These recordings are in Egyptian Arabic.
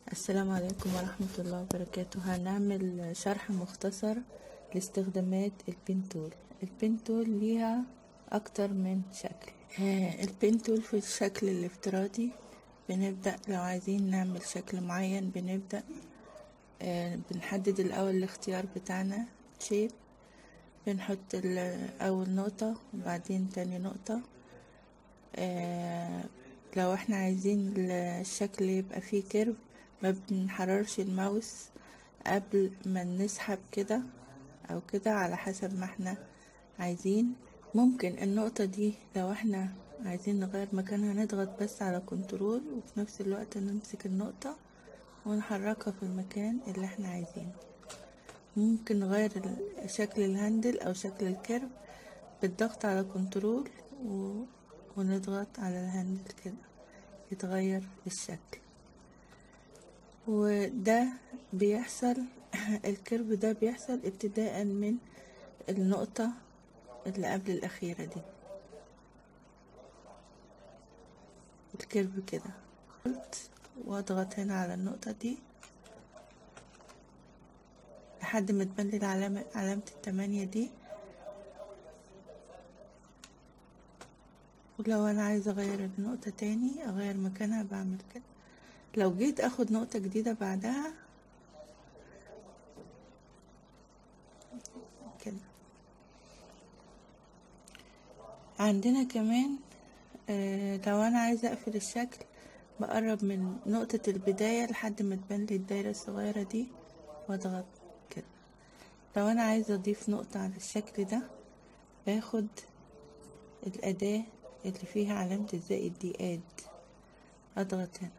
السلام عليكم ورحمة الله وبركاته هنعمل شرح مختصر لاستخدامات البنتول البنتول ليها أكتر من شكل آه، البنتول في الشكل الافتراضي بنبدأ لو عايزين نعمل شكل معين بنبدأ آه، بنحدد الأول الاختيار بتاعنا شيب بنحط أول نقطة وبعدين تاني نقطة آه، لو احنا عايزين الشكل يبقى فيه كيرف ما بنحررش الماوس قبل ما نسحب كده او كده على حسب ما احنا عايزين ممكن النقطة دي لو احنا عايزين نغير مكانها نضغط بس على كنترول وفي نفس الوقت نمسك النقطة ونحركها في المكان اللي احنا عايزينه ممكن نغير شكل الهاندل او شكل الكيرف بالضغط على كنترول و... ونضغط على الهاندل كده يتغير الشكل وده بيحصل الكيرف ده بيحصل ابتداء من النقطة اللي قبل الأخيرة دي الكيرف كده واضغط هنا على النقطة دي لحد ما تبان لي العلامة علامة التمانية دي ولو انا عايزة اغير النقطة تاني اغير مكانها بعمل كده لو جيت اخد نقطة جديدة بعدها كده عندنا كمان آه لو انا عايزة اقفل الشكل بقرب من نقطة البداية لحد ما تبان لي الدايرة الصغيرة دي واضغط كده لو انا عايزة اضيف نقطة على الشكل ده باخد الأداة اللي فيها علامة الزائد دي اد اضغط هنا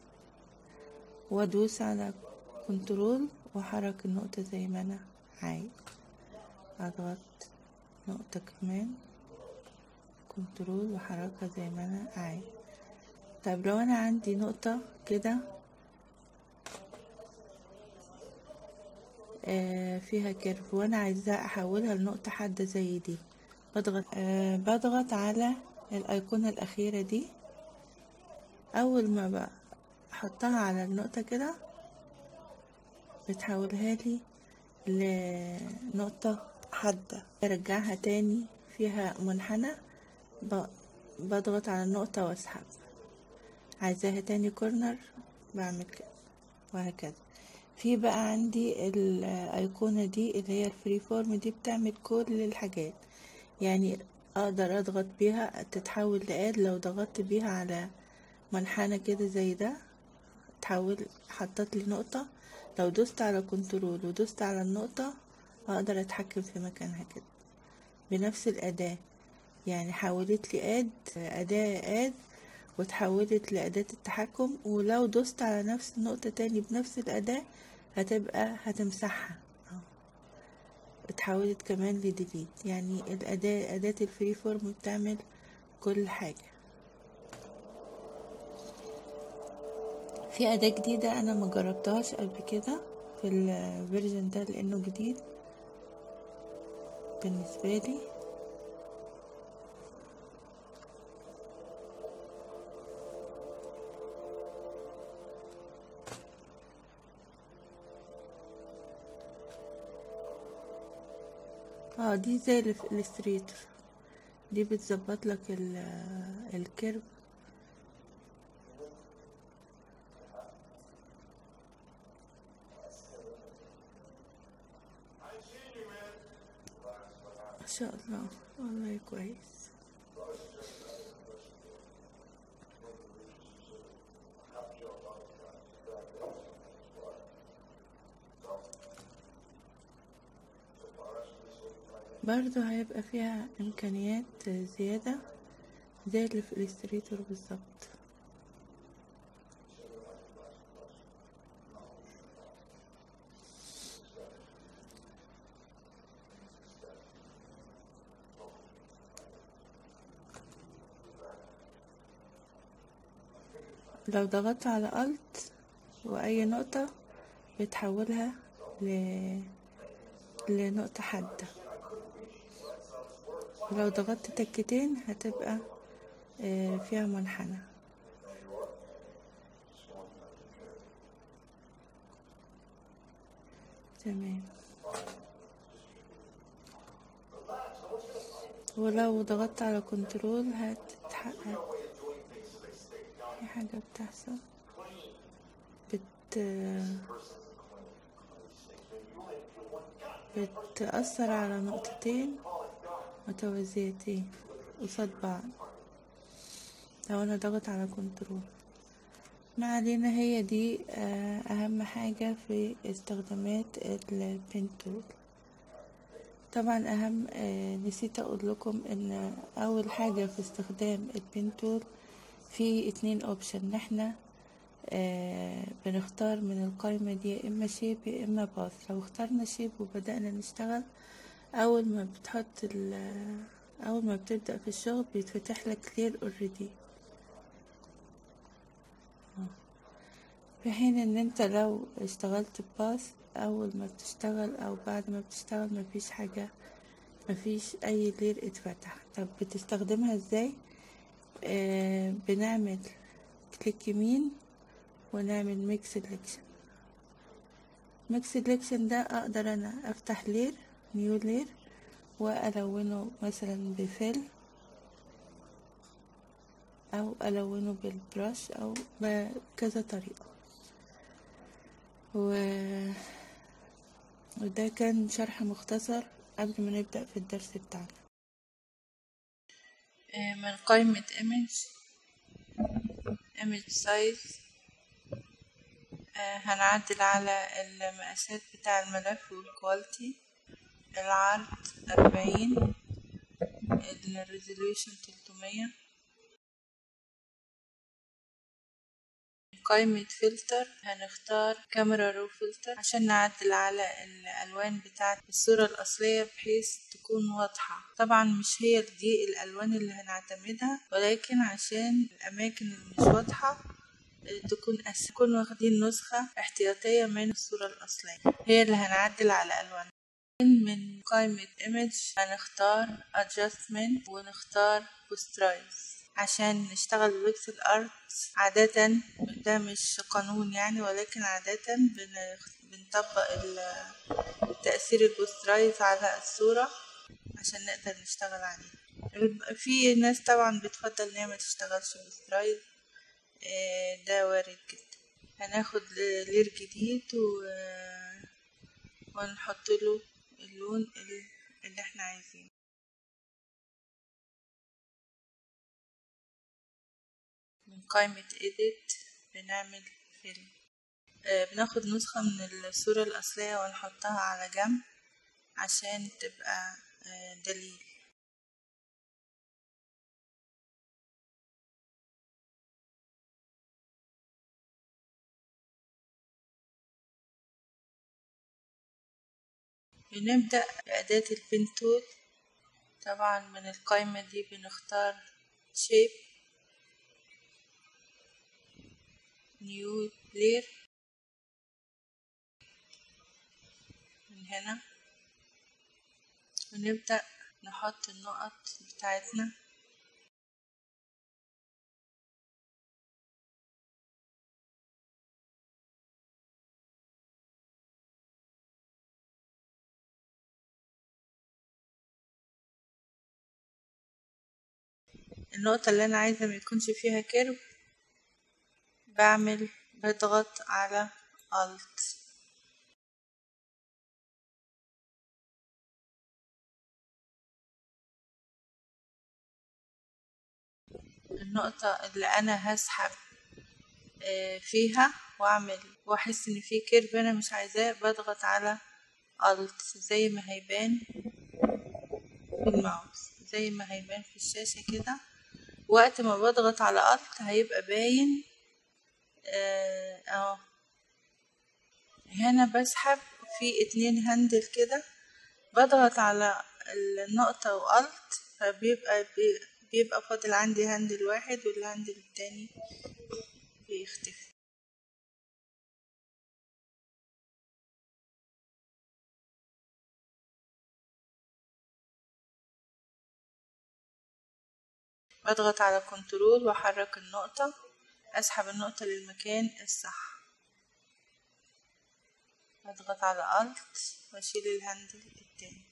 وادوس على كنترول واحرك النقطة زي ما انا عايز اضغط نقطة كمان كنترول واحركها زي ما انا عايز طيب لو انا عندي نقطة كده آه فيها كيرف وانا عايزة احولها لنقطة حادة زي دي بضغط آه بضغط على الايقونة الاخيرة دي اول ما بقى احطها على النقطة كده بتحولها لي لنقطة حادة ارجعها تاني فيها منحنى بضغط على النقطة واسحب عايزاها تاني كورنر بعمل كده وهكذا في بقى عندي الايقونة دي اللي هي الفري فورم دي بتعمل كل الحاجات يعني اقدر اضغط بيها تتحول لاد لو ضغطت بيها على منحنى كده زي ده تحول حطت لي نقطة لو دوست على كنترول ودوست على النقطة اقدر اتحكم في مكانها كده بنفس الاداة يعني حولت لي اد اداة اد وتحولت لأداة التحكم ولو دوست على نفس النقطة تاني بنفس الأداة هتبقى هتمسحها اتحولت كمان لديليت يعني الأداة أداة الفري فورم بتعمل كل حاجة في أداة جديدة أنا ما جربتهاش قبل كده في الفيرجن ده لأنه جديد بالنسبة لي اه دي زي الستريتور دي بتظبط لك الكيرف ما شاء الله والله كويس برضو هيبقى فيها امكانيات زيادة زي اللي في الستريتور بالظبط لو ضغطت على الت واي نقطة بتحولها ل... لنقطة حادة ولو ضغطت تكتين هتبقى فيها منحنى تمام ولو ضغطت على كنترول هتتحقق في حاجة بتحصل بت بتأثر على نقطتين متوازيتين قصاد بعض لو انا ضغط على كنترول ما علينا هي دي آه، اهم حاجة في استخدامات البين تول طبعا اهم آه، نسيت اقول لكم ان اول حاجة في استخدام البين تول في اتنين اوبشن ان احنا آه، بنختار من القائمة دي يا اما شيب يا اما باث لو اخترنا شيب وبدأنا نشتغل اول ما بتحط ال- اول ما بتبدأ في الشغل بيتفتح لك كلير اوريدي في حين ان انت لو اشتغلت باث اول ما بتشتغل او بعد ما بتشتغل مفيش حاجة مفيش اي لير اتفتح طب بتستخدمها ازاي آه بنعمل كليك يمين ونعمل ميكس سelection ميكس سelection ده اقدر انا افتح لير نيو لير والونه مثلا بفيل او الونه بالبرش او بكذا طريقة و... وده كان شرح مختصر قبل ما نبدأ في الدرس بتاعنا آه، من قائمة image image size آه، هنعدل على المقاسات بتاع الملف والكواليتي العرض أربعين الريزوليوشن تلتمية قائمة فلتر هنختار كاميرا رو فلتر عشان نعدل على الألوان بتاعة الصورة الأصلية بحيث تكون واضحة طبعا مش هي دي الألوان اللي هنعتمدها ولكن عشان الأماكن اللي مش واضحة آه، تكون أسهل نكون واخدين نسخة احتياطية من الصورة الأصلية هي اللي هنعدل على ألوانها من قائمة image هنختار adjustment ونختار posterize عشان نشتغل ببيكسل ارت عادة ده مش قانون يعني ولكن عادة بن- بنطبق ال- تأثير البوسترايز على الصورة عشان نقدر نشتغل عليه الب- في ناس طبعا بتفضل ان هي ما تشتغلش بوسترايز آه، ده وارد جدا هناخد لير جديد و... ونحط له اللون ال- اللي احنا عايزينه من قائمة edit بنعمل فيلم آه، بناخد نسخة من الصورة الأصلية ونحطها على جنب عشان تبقى آه، دليل بنبدأ بأداة البين تول طبعا من القائمة دي بنختار shape new layer من هنا ونبدأ نحط النقط بتاعتنا النقطة اللي أنا عايزة ما يكونش فيها كيرف بعمل بضغط على Alt النقطة اللي أنا هسحب آه، فيها وأعمل وأحس إن في كيرف أنا مش عايزاه بضغط على Alt زي ما هيبان في الماوس زي ما هيبان في الشاشة كده وقت ما بضغط على Alt هيبقى باين اه أهو. هنا بسحب في اتنين هندل كده بضغط على النقطة وألت فبيبقى بي- بيبقى فاضل عندي هندل واحد والهندل التاني بيختفي بضغط على كنترول واحرك النقطة اسحب النقطة للمكان الصح اضغط على الت واشيل الهاندل التاني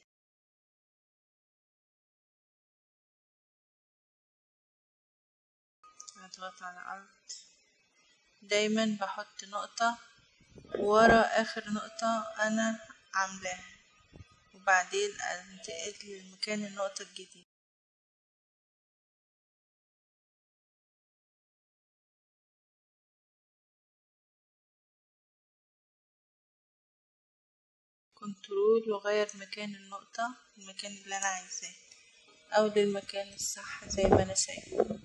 اضغط على الت دايما بحط نقطة ورا اخر نقطة انا عاملاها وبعدين انتقل لمكان النقطة الجديدة كنترول واغير مكان النقطة المكان اللي انا عايزاه او للمكان الصح زي ما انا شايفه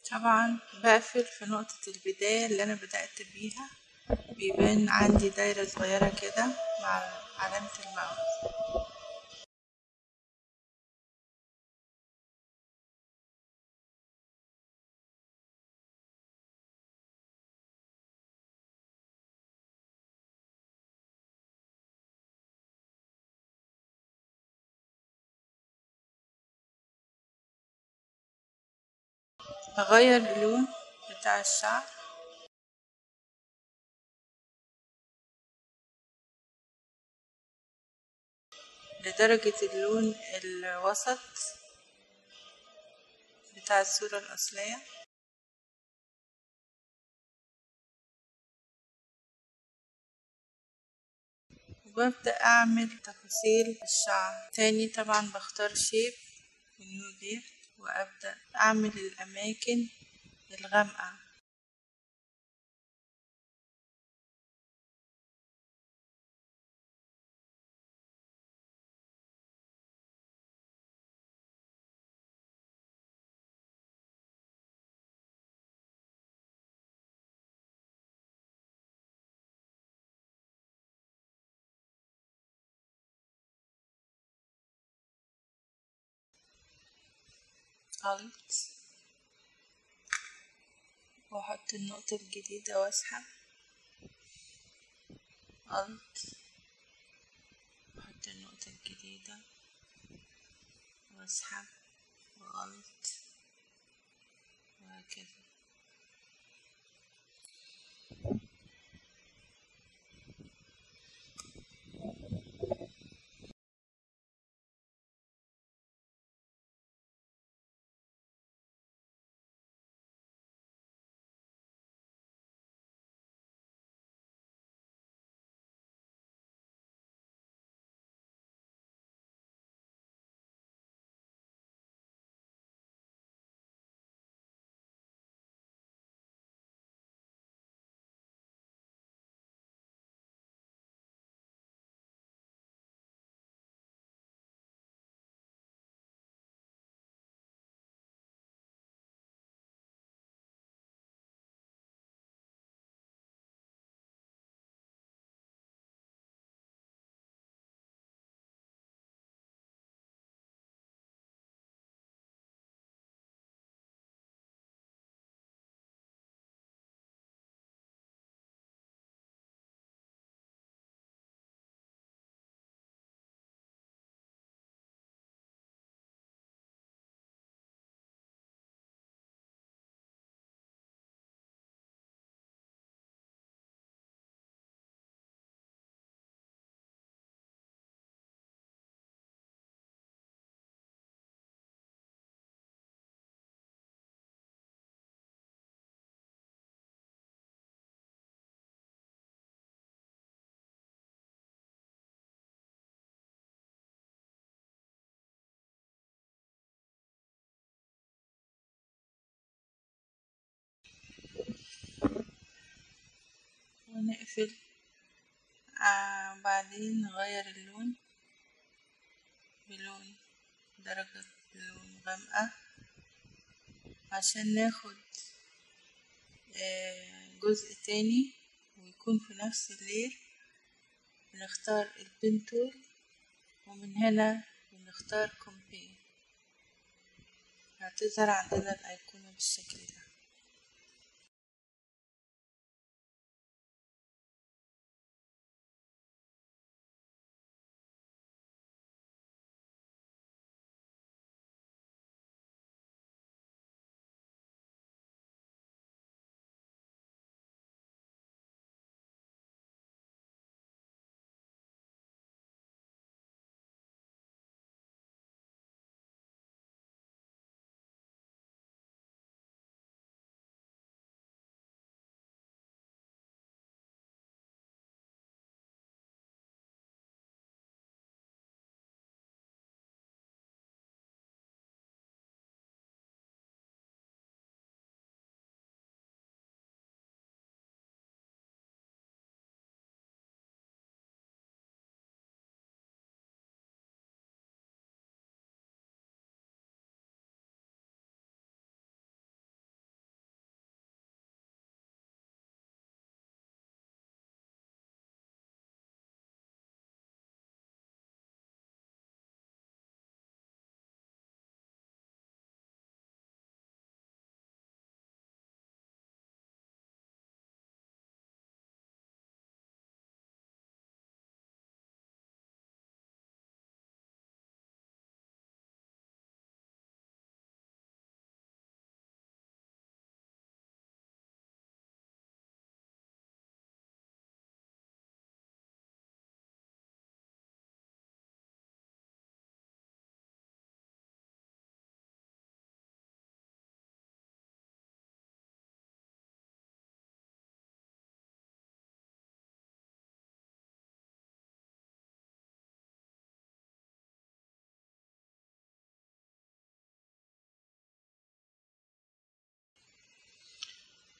طبعا بقفل في نقطة البداية اللي أنا بدأت بيها بيبان عندي دايرة صغيرة كده مع علامة الماوس أغير اللون بتاع الشعر لدرجة اللون الوسط بتاع الصورة الأصلية وببدأ أعمل تفاصيل الشعر تاني طبعا بختار شيب ونيو لير وأبدأ أعمل الأماكن الغامقة خلط وأحط النقطة الجديدة وأسحب خلط وأحط النقطة الجديدة وأسحب وغلط وهكذا ونقفل آه بعدين نغير اللون بلون درجة لون غامقة عشان ناخد آه جزء تاني ويكون في نفس الليل بنختار البنتول ومن هنا بنختار كومبين هتظهر عندنا الأيقونة بالشكل ده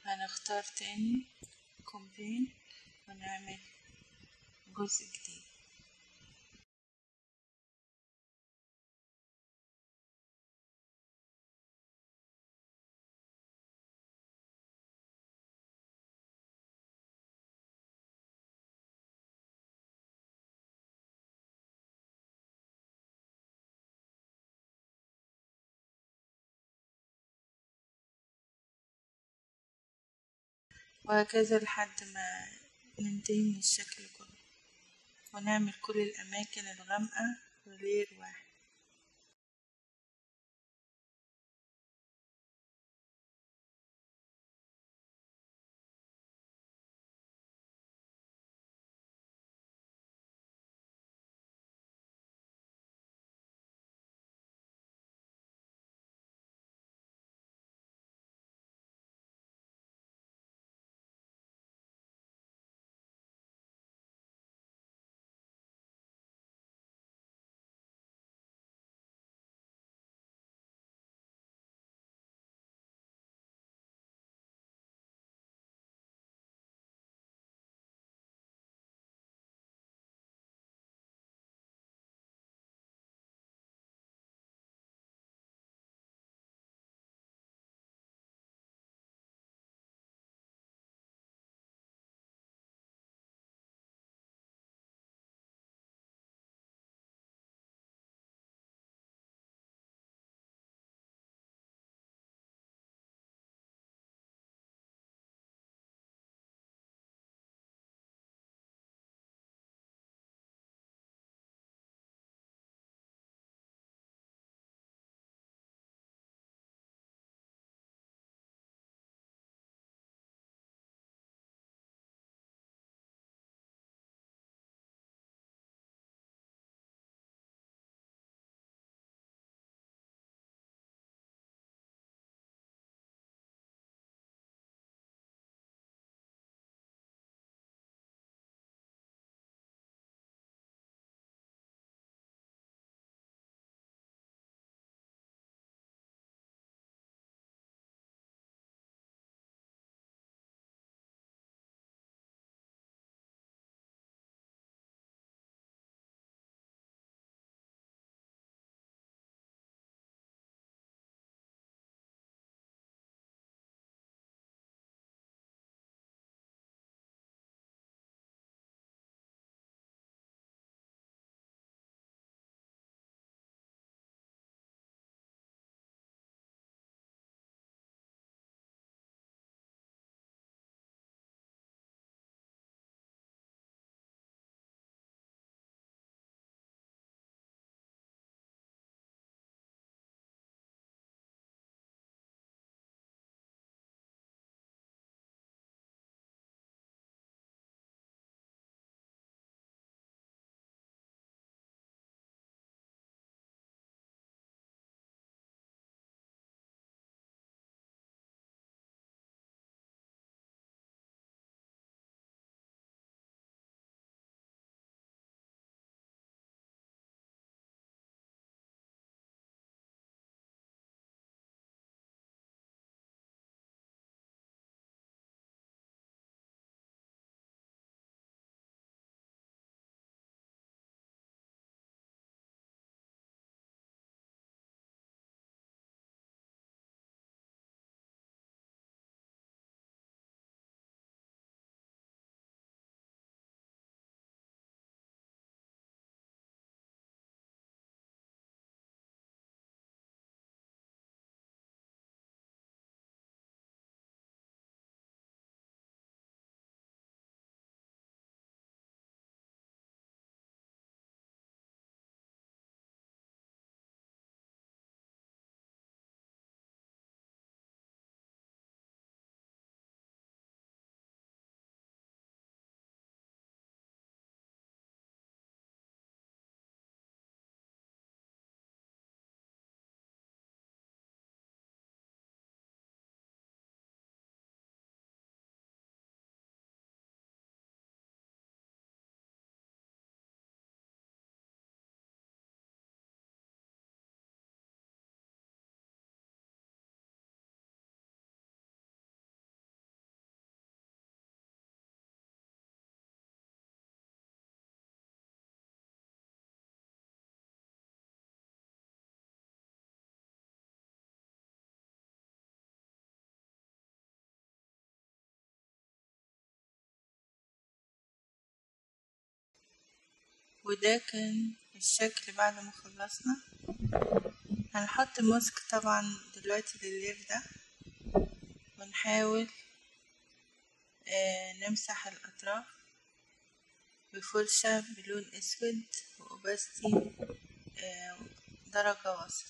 هنختار تاني كومبين ونعمل جزء جديد وهكذا لحد ما ننتهي من الشكل كله ونعمل كل الأماكن الغامقة غير واحد وده كان الشكل بعد ما خلصنا هنحط ماسك طبعا دلوقتي للليف ده ونحاول آه نمسح الأطراف بفرشة بلون أسود وأوباستي آه درجة وسط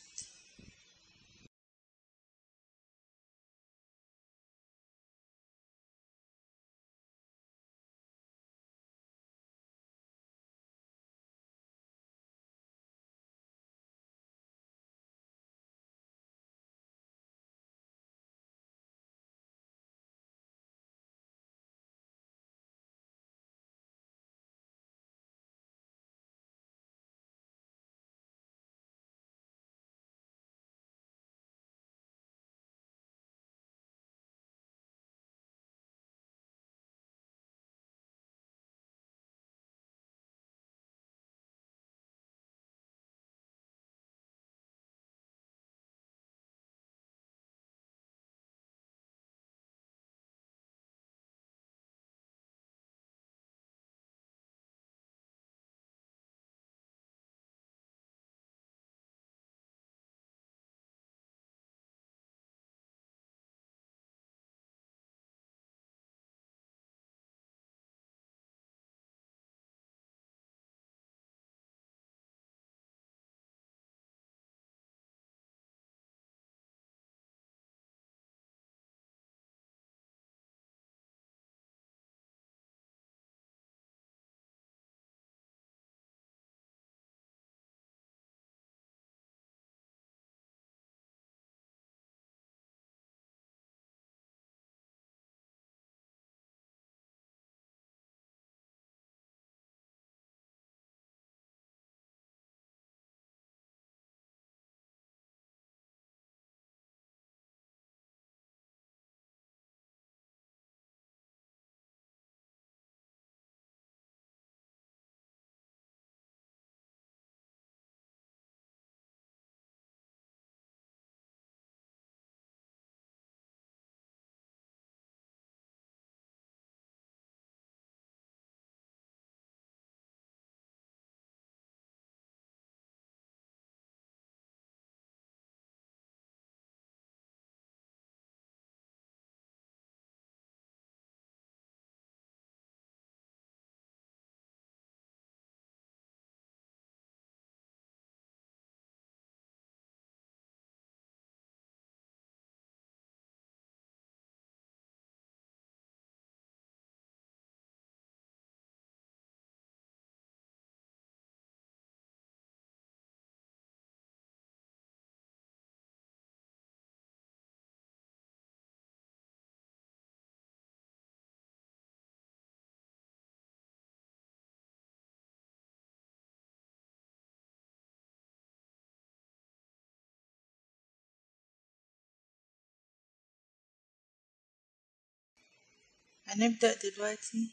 هنبدأ دلوقتي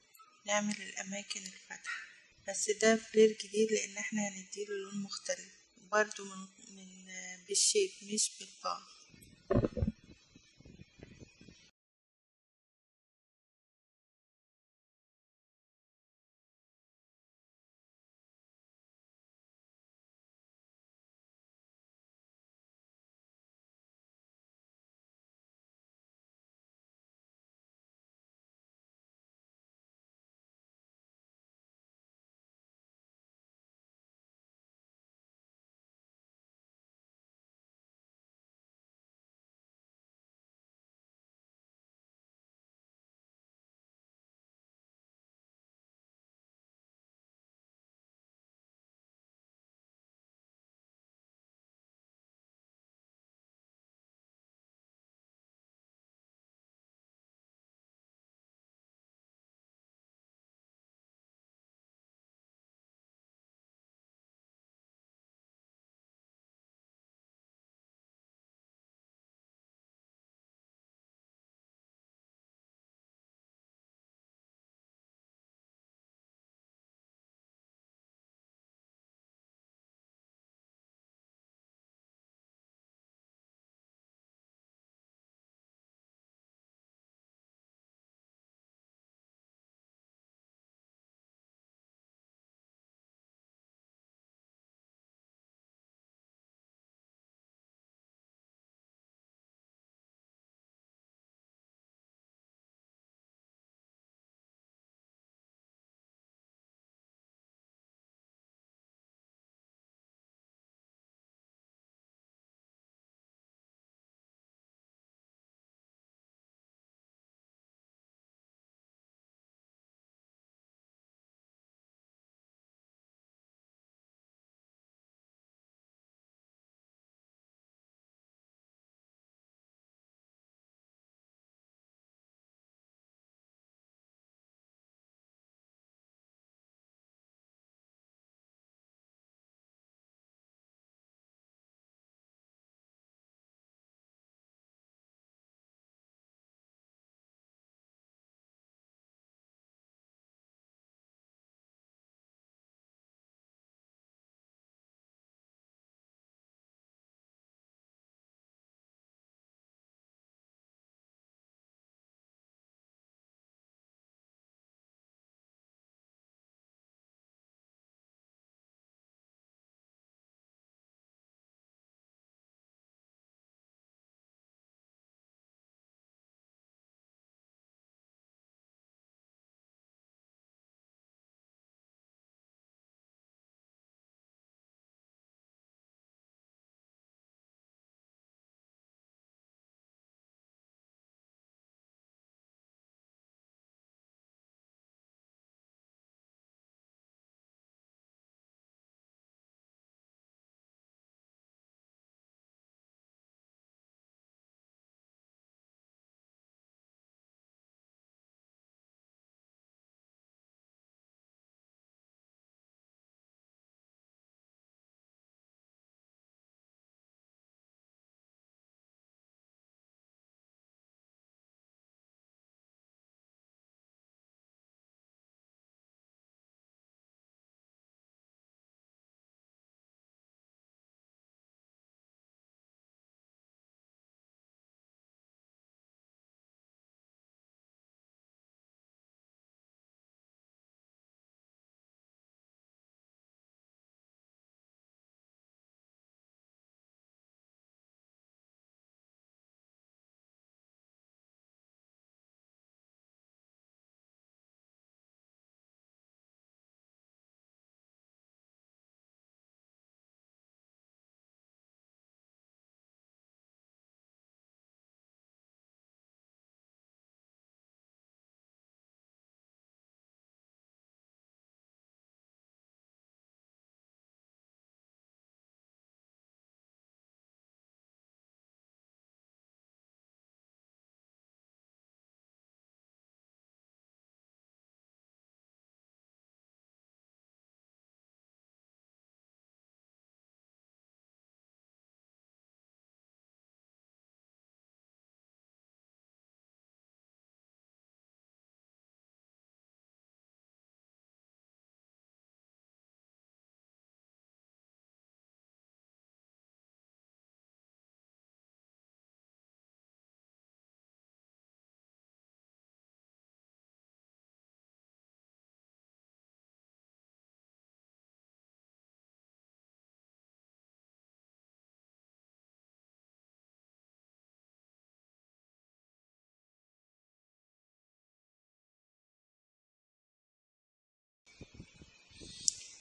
نعمل الأماكن الفاتحة بس ده فلير جديد لأن احنا هنديله لون مختلف برضو من, من بالشيب مش بالبعض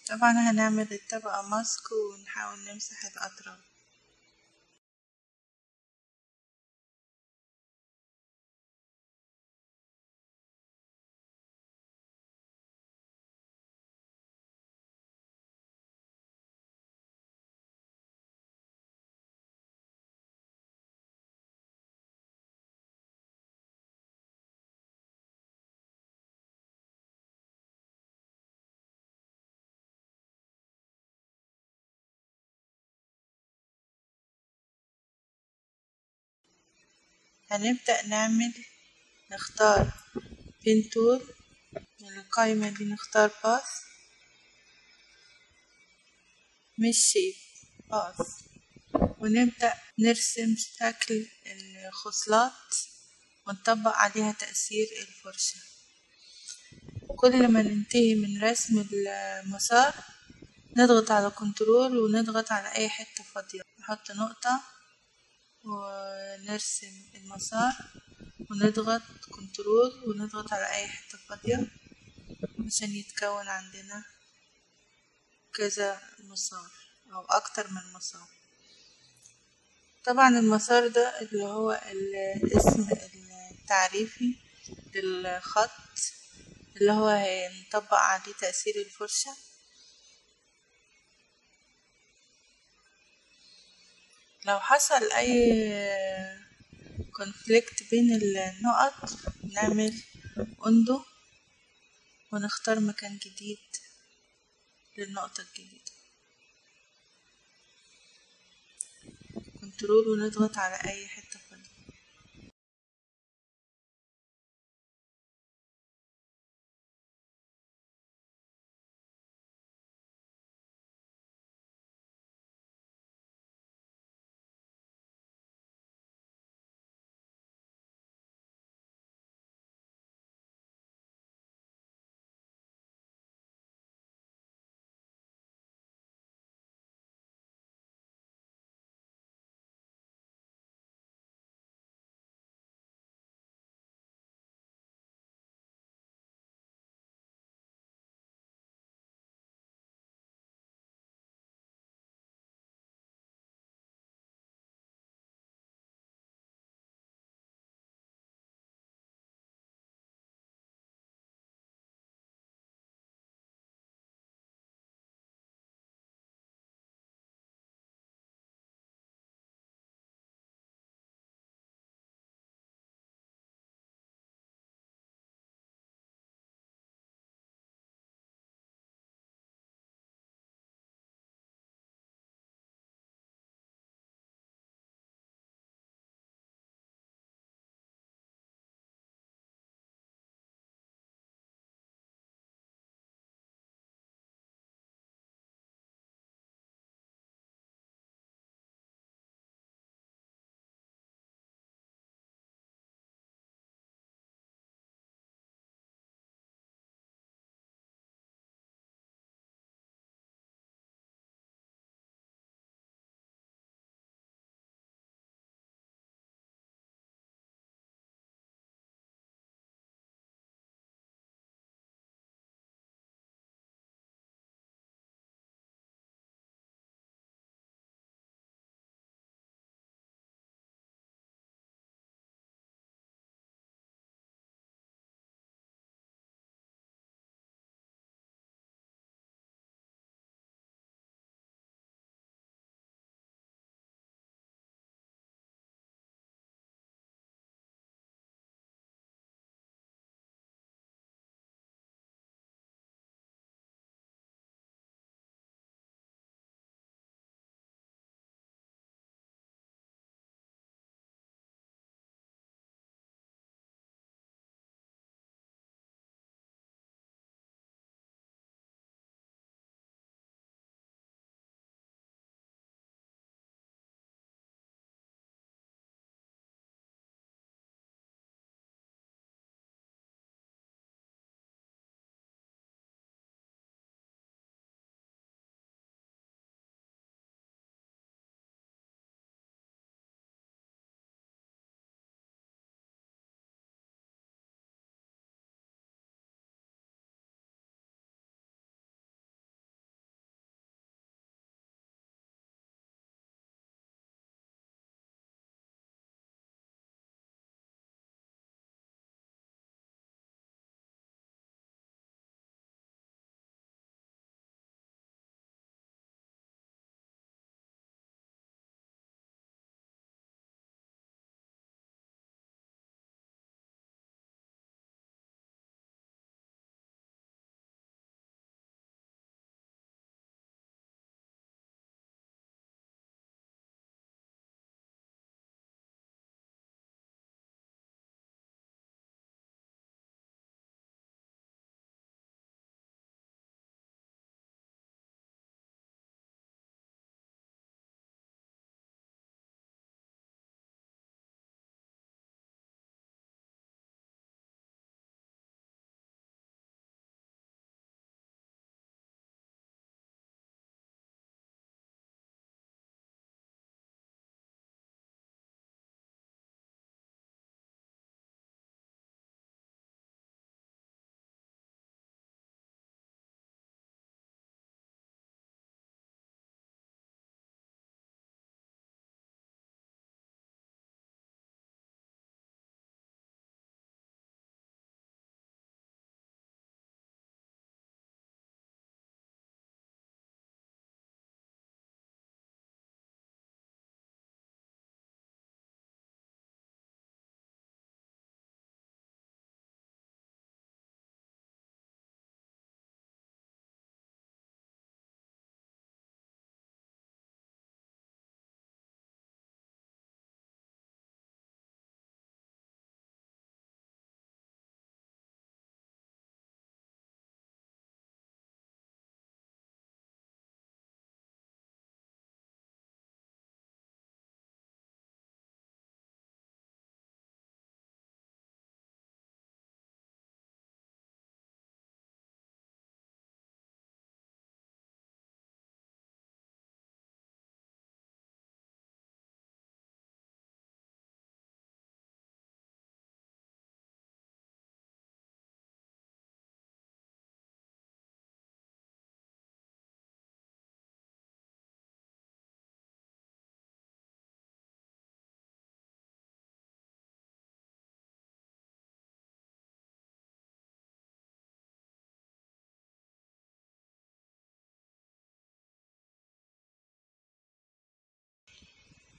طبعا هنعمل الطبقة ماسك ونحاول نمسح الأطراف هنبدأ نعمل نختار بين تول من القايمة دي نختار باث مش شيب باث ونبدأ نرسم شكل الخصلات ونطبق عليها تأثير الفرشة كل ما ننتهي من رسم المسار نضغط على كنترول ونضغط على أي حتة فاضية نحط نقطة ونرسم المسار ونضغط كنترول ونضغط على أي حتة فاضية عشان يتكون عندنا كذا مسار أو أكتر من مسار طبعا المسار ده اللي هو الاسم التعريفي للخط اللي هو هنطبق عليه تأثير الفرشة لو حصل أي كونفليكت بين النقط نعمل اندو ونختار مكان جديد للنقطة الجديدة كنترول ونضغط على أي حتة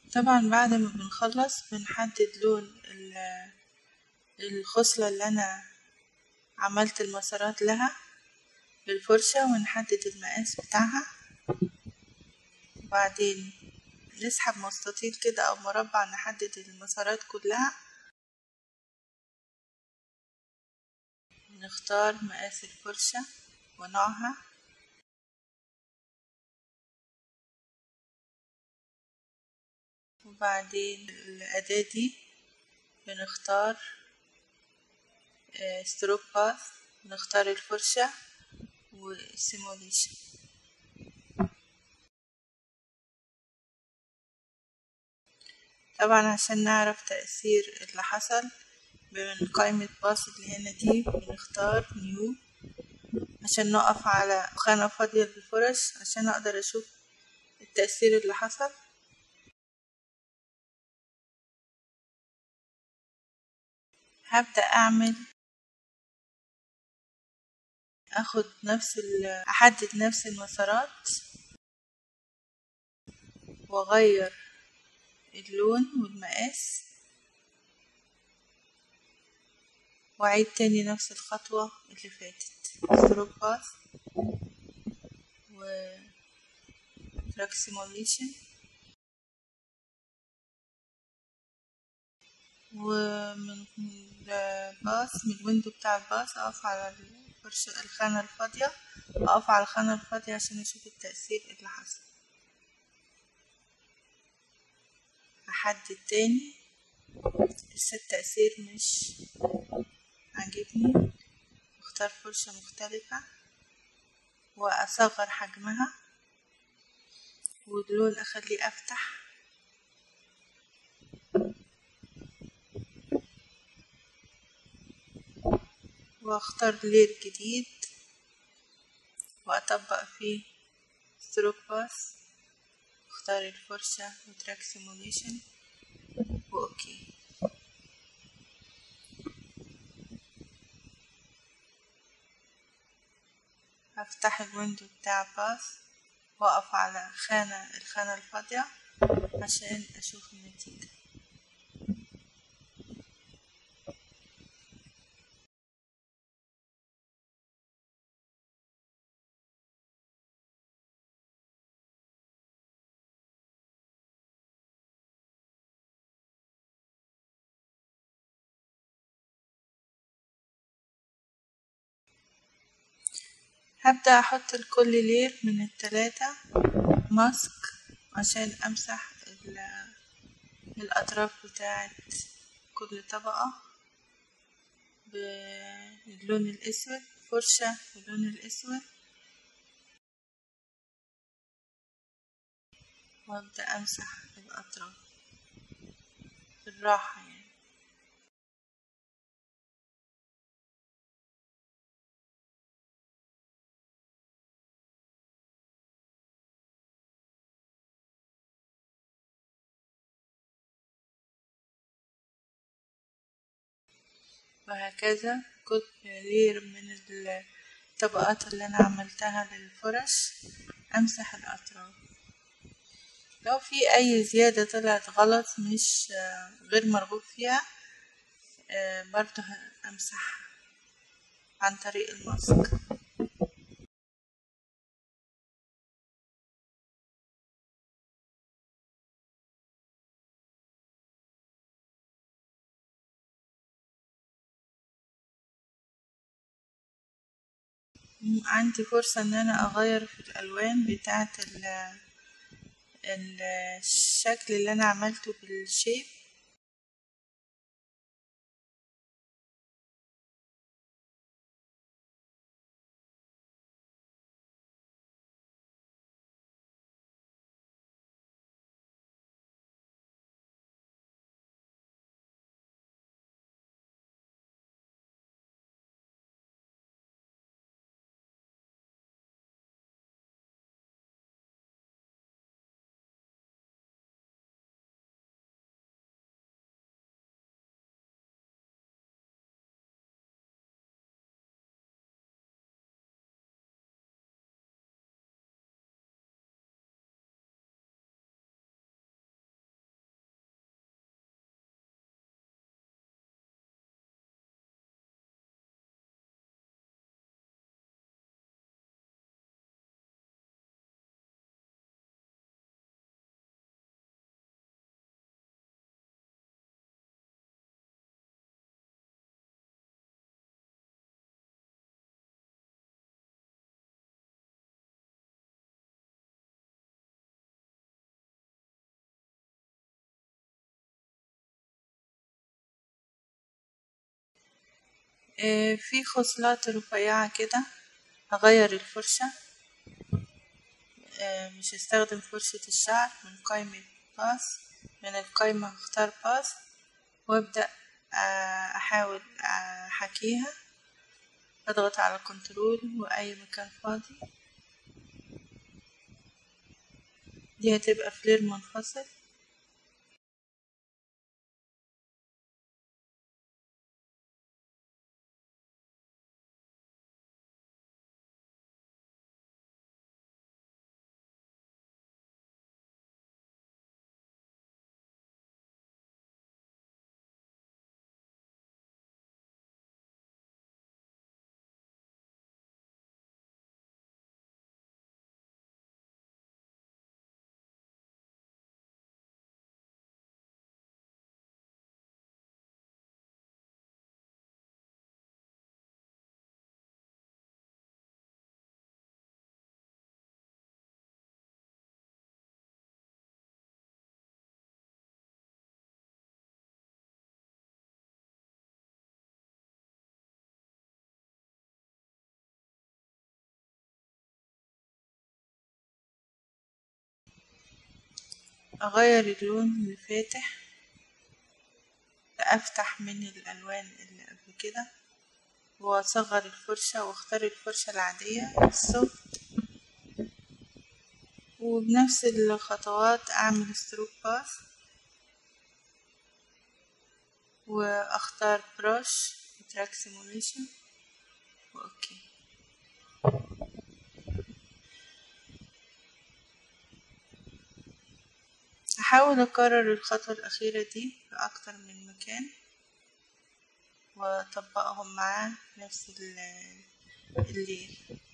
طبعا بعد ما بنخلص بنحدد لون ال- الخصلة اللي أنا عملت المسارات لها بالفرشة ونحدد المقاس بتاعها وبعدين نسحب مستطيل كده أو مربع نحدد المسارات كلها نختار مقاس الفرشة ونوعها وبعدين الأداة دي بنختار ستروك باث نختار الفرشة والسيموليشن طبعا عشان نعرف تأثير اللي حصل من قائمة باص اللي هنا دي بنختار نيو عشان نقف على خانة فاضية بالفرش عشان أقدر أشوف التأثير اللي حصل هبدأ أعمل أخد نفس ال أحدد نفس المسارات وأغير اللون والمقاس وأعيد تاني نفس الخطوة اللي فاتت ستروك باث و تراك سيموليشن ومن الباص من الويندو بتاع الباص أقف على الفرشة الخانة الفاضية أقف على الخانة الفاضية عشان أشوف التأثير اللي حصل أحدد تاني لسه التأثير مش عاجبني اختار فرشة مختلفة وأصغر حجمها واللون أخليه أفتح واختار لير جديد واطبق فيه ستروك باث اختار الفرشة وتراك سيموليشن واوكي هفتح الويندو بتاع باث واقف على خانة الخانة الفاضية عشان اشوف النتيجة هبدأ أحط لكل لير من التلاتة ماسك عشان أمسح الأطراف بتاعت كل طبقة باللون الأسود فرشة باللون الأسود وأبدأ أمسح الأطراف بالراحة يعني وهكذا كل لير من الطبقات اللي أنا عملتها للفرش أمسح الأطراف لو في أي زيادة طلعت غلط مش غير مرغوب فيها برضه أمسحها عن طريق الماسك عندي فرصة ان انا اغير في الالوان بتاعة الشكل اللي انا عملته بالشيب آه، في خصلات رفيعة كده هغير الفرشة آه، مش هستخدم فرشة الشعر من قائمة باس من القائمة هختار باس وابدأ آه، احاول احكيها اضغط على كنترول واي مكان فاضي دي هتبقى فلير منفصل اغير اللون لفاتح افتح من الالوان اللي قبل كده واصغر الفرشة واختار الفرشة العادية السوفت وبنفس الخطوات اعمل ستروك باس واختار بروش تراك سيموليشن واوكي هحاول اكرر الخطوة الاخيرة دي في اكتر من مكان واطبقهم مع نفس الليل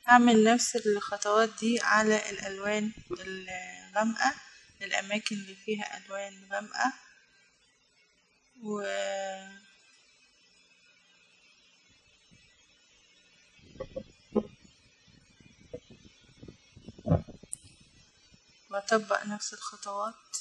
هعمل نفس الخطوات دي على الألوان الغامقة الأماكن اللي فيها ألوان غامقة و وأطبق نفس الخطوات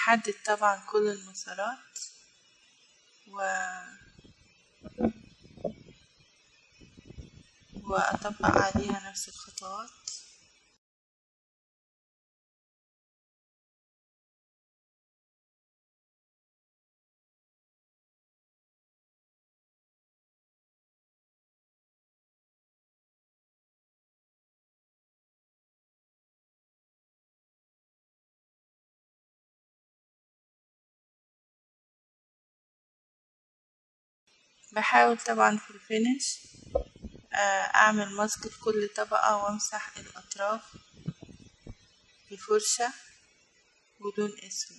بحدد طبعا كل المسارات و وأطبق عليها نفس الخطوات بحاول طبعا في الفينش أعمل ماسك في كل طبقة وأمسح الأطراف بفرشة ولون أسود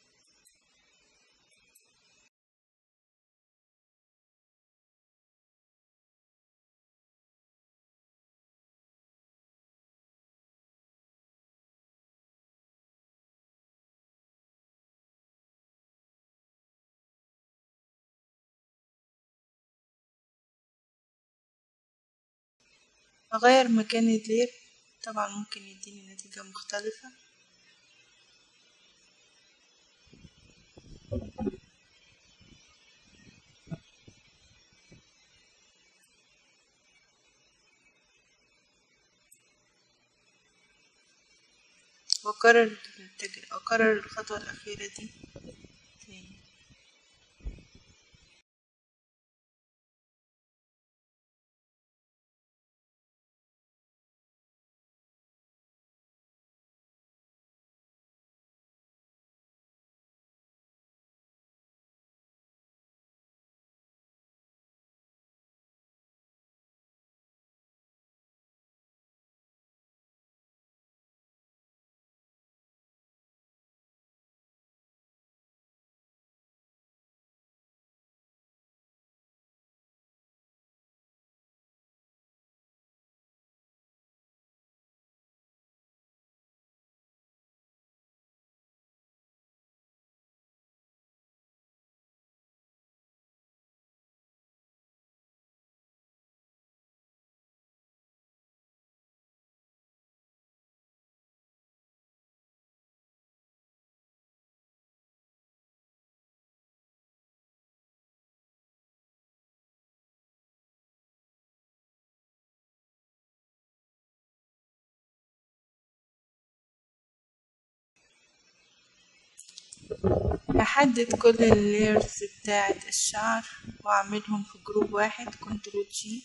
أغير مكان اللير طبعا ممكن يديني نتيجة مختلفة وأكرر أكرر الخطوة الأخيرة دي تاني بحدد كل اللايرز بتاعة الشعر وأعملهم في جروب واحد كنترول جي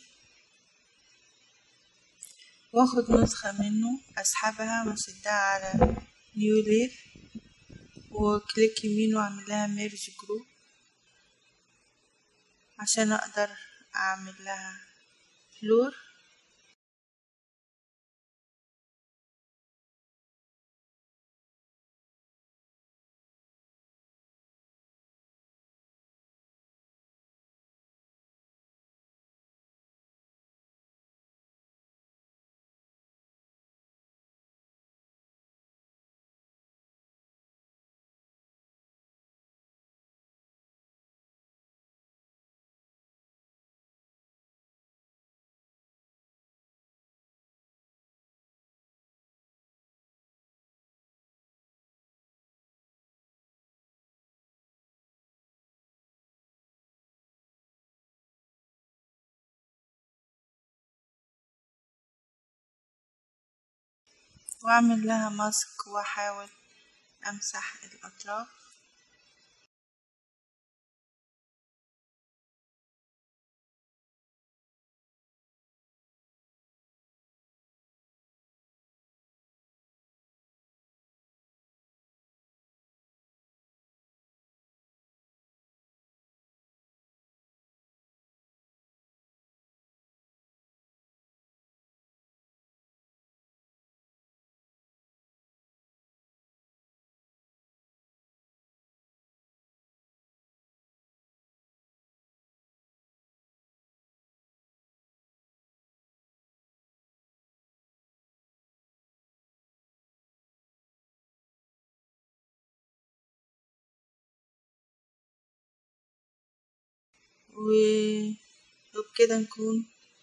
واخد نسخة منه أسحبها وأشدها على نيو لير وكليك يمين وأعمل لها ميرج جروب عشان أقدر أعمل لها فلور وأعمل لها ماسك وأحاول أمسح الأطراف و- وبكده نكون